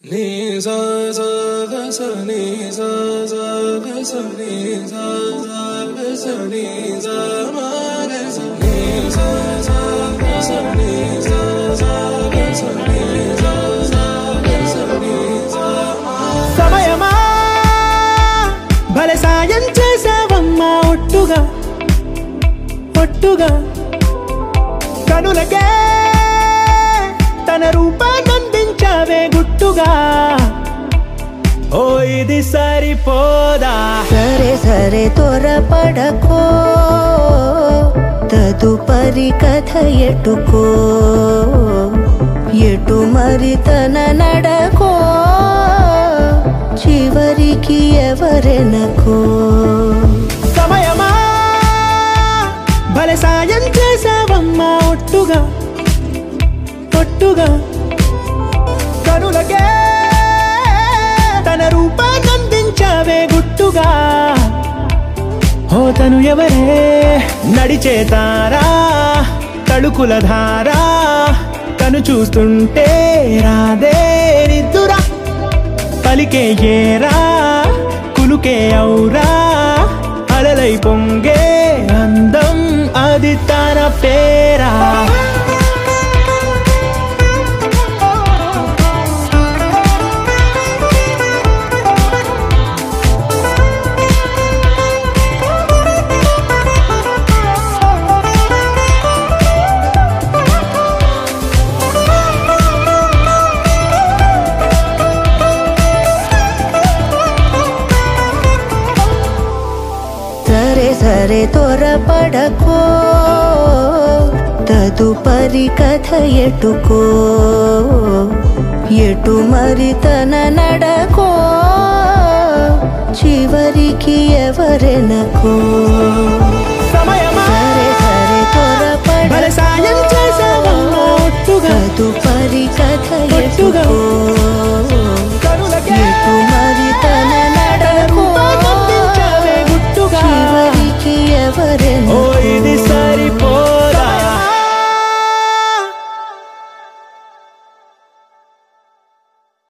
నీ సా సా గ స నీ సా సా గ స నీ సా సా గ స నీ సా మా గ స నీ సా సా గ స నీ సా సా గ స నీ సా సా గ స నీ సా మా సమయమా భలే సాయం చేసావమ్మా ఒట్టుగా ఒట్టుగా కనులకే తన రూపాన్నందించావే గుట్టుగా ఓ ఇది సరిపోదా సరే సరే త్వరపడకో తదుపరి కథ ఎటుకో ఎటు మరి తన నడకో చివరికి ఎవరెనకో సమయమా భలే సాయం చేసావమ్మా ఒట్టుగా ఒట్టుగా కనులకే తన రూపాన్నందించావే గుట్టుగా ఓ తను ఎవరే నడిచే తారా తడుకుల ధారా తను చూస్తుంటే రాదే నిద్దురా పలికే ఏరా కులుకే ఔరా అలలై పొంగే అందం అది తన పేరా సరే సరే త్వరపడకో తదుపరి కథ ఎటుకో ఎటు మరి తన నడకో చివరికి ఎవరెనకో సమయమా సరే సరే భలే త్వరపడకో సాయం చేసావమ్మా ఒట్టుగా తదుపరి కథ ఒట్టుగా. ఎటుకో కనులకే ఎటు మరి తన తన నడకో రూపాన్నందించావే గుట్టుగా చివరికి ఎవరెనకో